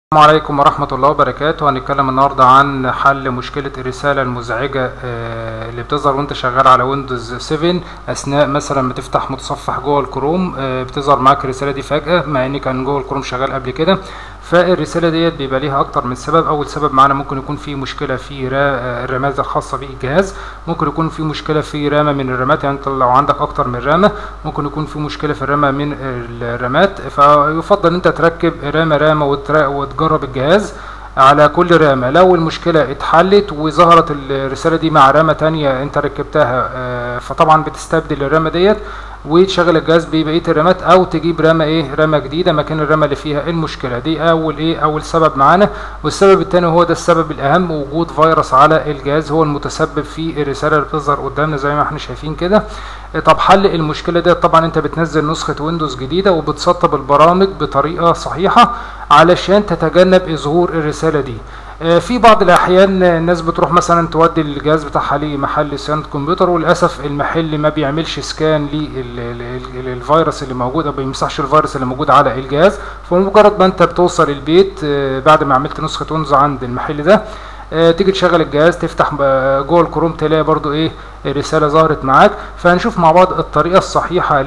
السلام عليكم ورحمة الله وبركاته هنتكلم النهاردة عن حل مشكلة الرسالة المزعجة آه، اللي بتظهر وانت شغال على ويندوز 7 اثناء مثلا ما تفتح متصفح جوه الكروم آه، بتظهر معاك الرسالة دي فجأة مع ان كان جوه الكروم شغال قبل كده فالرسالة ديت بيبقى ليها اكتر من سبب اول سبب معانا ممكن يكون في مشكلة في را- آه، الرامات الخاصة بالجهاز ممكن يكون في مشكلة في رامة من الرامات يعني انت لو عندك اكتر من رامة ممكن يكون في مشكلة في الرامة من الرامات فيفضل ان انت تركب رامة رامة وترا- وتجرب الجهاز على كل رامة لو المشكلة اتحلت وظهرت الرسالة دي مع رامة تانية انت ركبتها آه، فطبعا بتستبدل الرامة ديت وتشغل الجهاز ببقية الرامات او تجيب رامة ايه رامة جديدة مكان الرامة اللي فيها المشكلة دي اول ايه اول سبب معانا والسبب التاني هو ده السبب الاهم وجود فيروس على الجهاز هو المتسبب في الرسالة اللي بتظهر قدامنا زي ما احنا شايفين كده طب حل المشكلة دي طبعا انت بتنزل نسخة ويندوز جديدة وبتسطب البرامج بطريقة صحيحة علشان تتجنب ظهور الرسالة دي آه، في بعض الاحيان الناس بتروح مثلا تودي الجهاز بتاعها لمحل صيانه كمبيوتر وللاسف المحل ما بيعملش سكان للفيروس اللي موجود او بيمسحش الفيروس اللي موجود على الجهاز فمجرد ما انت بتوصل البيت آه، بعد ما عملت نسخه ويندوز عند المحل ده آه، تيجي تشغل الجهاز تفتح ب- جوه الكروم تلاقي برضو ايه الرساله ظهرت معاك فهنشوف مع بعض الطريقه الصحيحه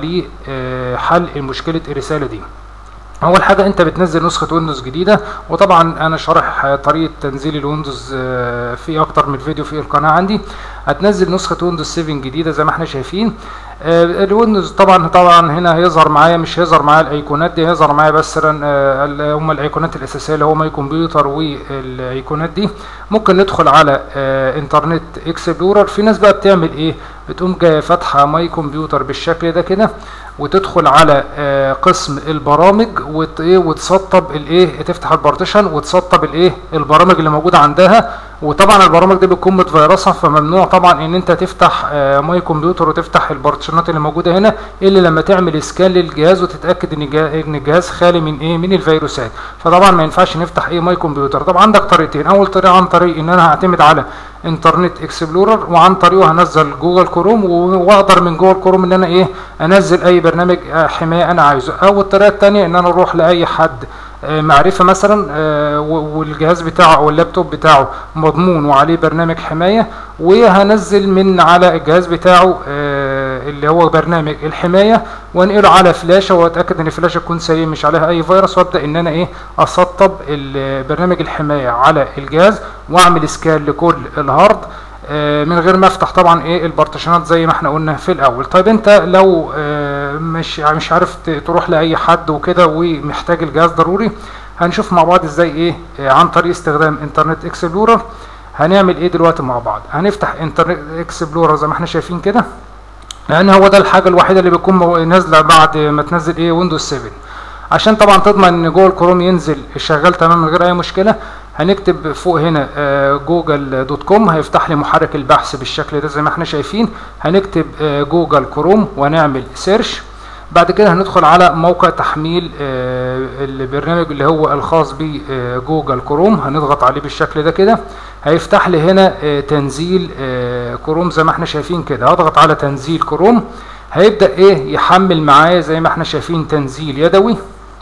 لحل مشكله الرساله دي اول حاجه انت بتنزل نسخه ويندوز جديده وطبعا انا شارح آه، طريقه تنزيل الويندوز آه، في اكتر من فيديو في القناه عندي هتنزل نسخه ويندوز 7 جديده زي ما احنا شايفين آه، الويندوز طبعا طبعا هنا هيظهر معايا مش هيظهر معايا الايقونات دي هيظهر معايا بس رن- آه، ال- هم الايقونات الاساسيه اللي هو ماي كمبيوتر والايقونات دي ممكن ندخل على آه، انترنت اكسبلورر في ناس بقى بتعمل ايه بتقوم جايه فاتحه ماي كمبيوتر بالشكل ده كده وتدخل على آه، قسم البرامج وت- إيه، وتسطب الايه تفتح البارتيشن وتسطب الايه البرامج اللي موجوده عندها وطبعا البرامج دي بتكون متفيرسه فممنوع طبعا ان انت تفتح آه، ماي كمبيوتر وتفتح البارتيشنات اللي موجوده هنا الا لما تعمل اسكان للجهاز وتتاكد ان الجا- ان الجهاز خالي من ايه من الفيروسات فطبعا ما ينفعش نفتح ايه ماي كمبيوتر طبعا عندك طريقتين اول طريقه عن طريق ان انا هعتمد على انترنت اكسبلورر وعن طريقه هنزل جوجل كروم و- واقدر من جوجل كروم ان انا ايه انزل اي برنامج آه، حمايه انا عايزه او الطريقه الثانيه ان انا اروح لاي حد آه، معرفه مثلا آه، و- والجهاز بتاعه او اللابتوب بتاعه مضمون وعليه برنامج حمايه وهنزل من على الجهاز بتاعه آه، اللي هو برنامج الحمايه وانقله على فلاشه واتاكد ان الفلاشه تكون سليم مش عليها اي فيروس وابدا ان انا ايه اسطب ال- برنامج الحمايه على الجهاز واعمل سكان لكل الهارد آه، من غير ما افتح طبعا ايه البارتيشنات زي ما احنا قلنا في الاول طيب انت لو آه، مش مش عارف ت- تروح لاي حد وكده ومحتاج الجهاز ضروري هنشوف مع بعض ازاي ايه آه، عن طريق استخدام انترنت اكسبلورر هنعمل ايه دلوقتي مع بعض هنفتح انترنت اكسبلورر زي ما احنا شايفين كده لان هو ده الحاجه الوحيده اللي بتكون مو- نازله بعد ما تنزل ايه ويندوز 7 عشان طبعا تضمن ان جوجل كروم ينزل شغال تمام من غير اي مشكله هنكتب فوق هنا آه، جوجل دوت كوم هيفتح لي محرك البحث بالشكل ده زي ما احنا شايفين هنكتب آه، جوجل كروم ونعمل سيرش بعد كده هندخل على موقع تحميل آه، البرنامج اللي هو الخاص بجوجل كروم هنضغط عليه بالشكل ده كده هيفتح لي هنا آه، تنزيل آه، كروم زي ما احنا شايفين كده هضغط على تنزيل كروم هيبدأ ايه يحمل معايا زي ما احنا شايفين تنزيل يدوي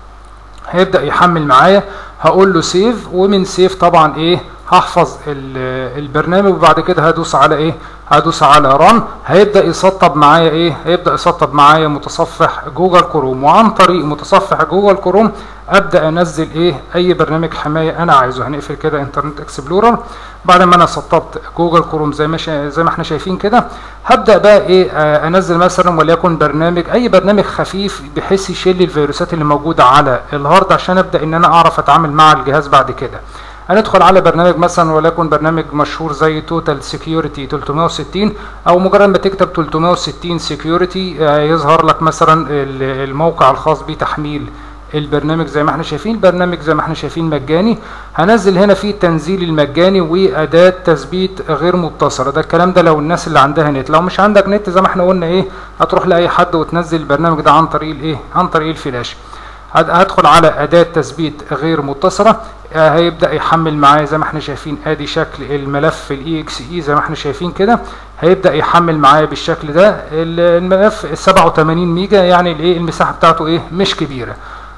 هيبدأ يحمل معايا هقول له سيف ومن سيف طبعا ايه هحفظ ال- البرنامج وبعد كده هدوس على ايه هدوس على ران هيبدأ يسطب معايا ايه هيبدأ يسطب معايا متصفح جوجل كروم وعن طريق متصفح جوجل كروم ابدأ انزل ايه اي برنامج حماية انا عايزه هنقفل كده انترنت اكسبلورر بعد ما انا سطبت جوجل كروم زي ما شا... زي ما احنا شايفين كده هبدأ بقى ايه آه انزل مثلا وليكن برنامج اي برنامج خفيف بحيث يشيل لي الفيروسات اللي موجودة على الهارد عشان ابدأ ان انا اعرف اتعامل مع الجهاز بعد كده هندخل على برنامج مثلا وليكن برنامج مشهور زي توتال سكيورتي 360 او مجرد ما تكتب 360 سكيورتي يظهر لك مثلا ال- الموقع الخاص بتحميل البرنامج زي ما احنا شايفين البرنامج زي ما احنا شايفين مجاني هنزل هنا في التنزيل المجاني واداة تثبيت غير متصلة ده الكلام ده لو الناس اللي عندها نت لو مش عندك نت زي ما احنا قلنا ايه هتروح لاي حد وتنزل البرنامج ده عن طريق الايه عن طريق الفلاش هد- هدخل على أداة تثبيت غير متصلة آه، هيبدأ يحمل معايا زي ما احنا شايفين ادي شكل الملف الاي اكس اي زي ما احنا شايفين كده هيبدأ يحمل معايا بالشكل ده ال- الملف 87 ميجا يعني الايه المساحة بتاعته ايه مش كبيرة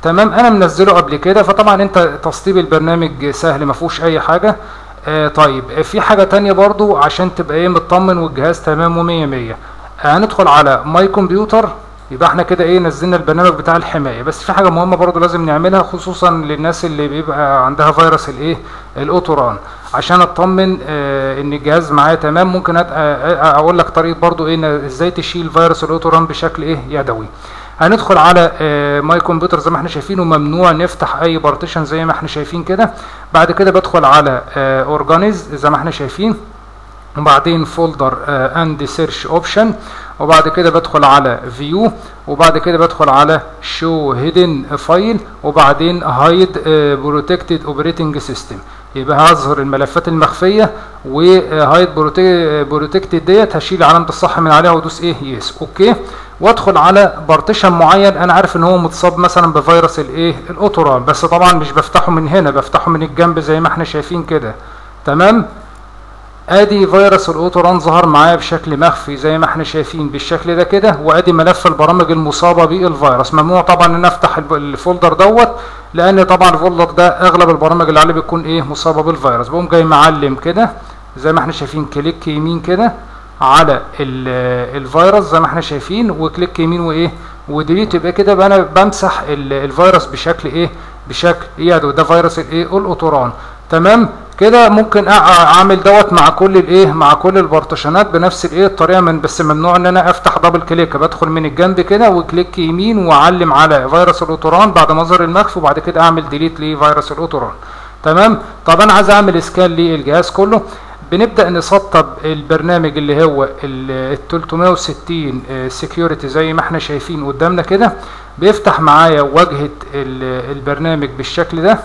تمام انا منزله قبل كده فطبعا انت تسطيب البرنامج سهل ما فيهوش اي حاجه آه طيب آه، في حاجه تانية برضو عشان تبقى ايه مطمن والجهاز تمام ومية مية هندخل على ماي كمبيوتر يبقى احنا كده ايه نزلنا البرنامج بتاع الحمايه بس في حاجه مهمه برضو لازم نعملها خصوصا للناس اللي بيبقى عندها فيروس الايه الاوتوران عشان اطمن اه ان الجهاز معايا تمام ممكن أت- آه، اقول لك طريقه برضو ايه إن ازاي تشيل فيروس الاوتوران بشكل ايه يدوي هندخل على آه، ماي كمبيوتر زي ما احنا شايفين وممنوع نفتح اي بارتيشن زي ما احنا شايفين كده بعد كده بدخل على اورجانيز زي ما احنا شايفين وبعدين فولدر اند سيرش اوبشن وبعد كده بدخل على فيو وبعد كده بدخل على شو هيدن فايل وبعدين هايد بروتكتد اوبريتنج سيستم يبقى هظهر الملفات المخفيه وهايد بروتكتد ديت هشيل علامه الصح من عليها وادوس ايه يس اوكي وادخل على بارتيشن معين انا عارف ان هو متصاب مثلا بفيروس الايه الاوتوران بس طبعا مش بفتحه من هنا بفتحه من الجنب زي ما احنا شايفين كده تمام ادي فيروس الاوتوران ظهر معايا بشكل مخفي زي ما احنا شايفين بالشكل ده كده وادي ملف البرامج المصابه بالفيروس ممنوع طبعا ان افتح الب- الفولدر دوت لان طبعا الفولدر ده اغلب البرامج اللي عليه بتكون ايه مصابه بالفيروس بقوم جاي معلم كده زي ما احنا شايفين كليك يمين كده على ال- الفيروس زي ما احنا شايفين وكليك يمين وايه وديليت يبقى كده بقى انا بمسح ال- الفيروس بشكل ايه بشكل يدوي ده فيروس الايه الاوتوران تمام كده ممكن أع- اعمل دوت مع كل الايه مع كل البارتيشنات بنفس الايه الطريقه من بس ممنوع ان انا افتح دبل كليك بدخل من الجنب كده وكليك يمين واعلم على فيروس الاوتوران بعد ما اظهر المخفي وبعد كده اعمل ديليت لفيروس الاوتوران تمام طب انا عايز اعمل اسكان للجهاز كله بنبدا نسطب البرنامج اللي هو ال 360 سكيورتي زي ما احنا شايفين قدامنا كده بيفتح معايا واجهه ال- البرنامج بالشكل ده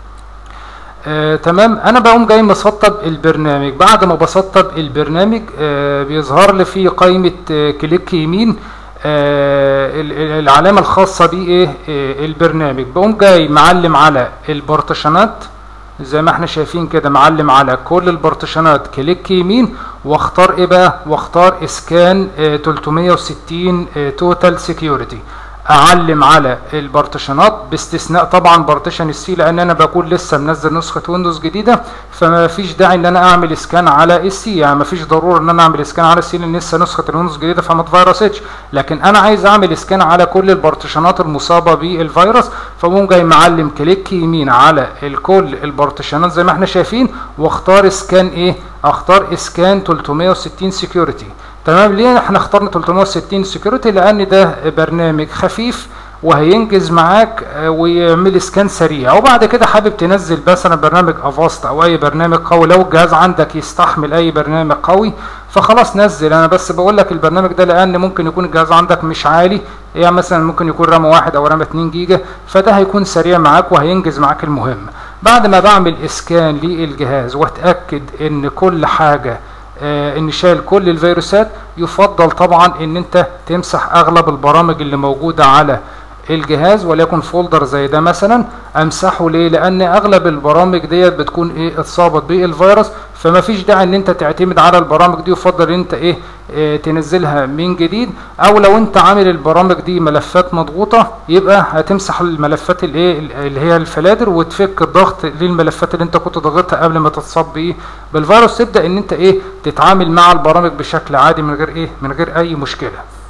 آه، تمام انا بقوم جاي مسطب البرنامج بعد ما بسطب البرنامج آه، بيظهر لي في قائمه آه، كليك يمين آه، ال- ال- العلامه الخاصه بيه ايه آه، البرنامج بقوم جاي معلم على البارتيشنات زي ما احنا شايفين كده معلم على كل البارتيشنات كليك يمين واختار ايه بقى واختار اسكان آه، 360 توتال سكيورتي اعلم على البارتيشنات باستثناء طبعا بارتيشن السي لان انا بكون لسه منزل نسخه ويندوز جديده فما فيش داعي ان انا اعمل اسكان على السي يعني ما فيش ضروره ان انا اعمل اسكان على السي لان لسه نسخه الويندوز الجديده فما اتفيرستش لكن انا عايز اعمل اسكان على كل البارتيشنات المصابه بالفيروس فبقوم جاي معلم كليك يمين على الكل البارتيشنات زي ما احنا شايفين واختار اسكان ايه اختار اسكان 360 سكيورتي تمام ليه احنا اخترنا 360 سكيورتي لان ده برنامج خفيف وهينجز معاك آه، ويعمل سكان سريع وبعد كده حابب تنزل مثلا برنامج افاست او اي برنامج قوي لو الجهاز عندك يستحمل اي برنامج قوي فخلاص نزل انا بس بقول لك البرنامج ده لان ممكن يكون الجهاز عندك مش عالي يعني مثلا ممكن يكون رام واحد او رام 2 جيجا فده هيكون سريع معاك وهينجز معاك المهم بعد ما بعمل اسكان للجهاز واتاكد ان كل حاجه آه، ان شايل كل الفيروسات يفضل طبعا ان انت تمسح اغلب البرامج اللي موجوده على الجهاز وليكن فولدر زي ده مثلا امسحه ليه لان اغلب البرامج ديت بتكون ايه اتصابت بالفيروس فما فيش داعي ان انت تعتمد على البرامج دي يفضل ان انت ايه, إيه تنزلها من جديد او لو انت عامل البرامج دي ملفات مضغوطه يبقى هتمسح الملفات الايه اللي هي الفلاتر وتفك الضغط للملفات اللي انت كنت ضاغطها قبل ما تتصاب بايه بالفيروس تبدا ان انت ايه تتعامل مع البرامج بشكل عادي من غير ايه من غير اي مشكله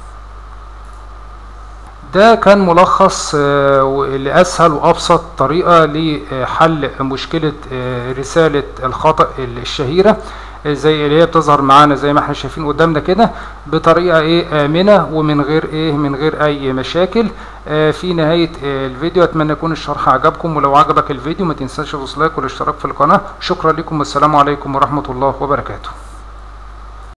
ده كان ملخص آه، و- لأسهل وأبسط طريقة لحل مشكلة آه، رسالة الخطأ الشهيرة آه، زي اللي هي بتظهر معانا زي ما احنا شايفين قدامنا كده بطريقة ايه آمنة ومن غير ايه من غير أي مشاكل آه، في نهاية آه، الفيديو أتمنى يكون الشرح عجبكم ولو عجبك الفيديو ما تنساش تدوس لايك والاشتراك في القناة شكرا لكم والسلام عليكم ورحمة الله وبركاته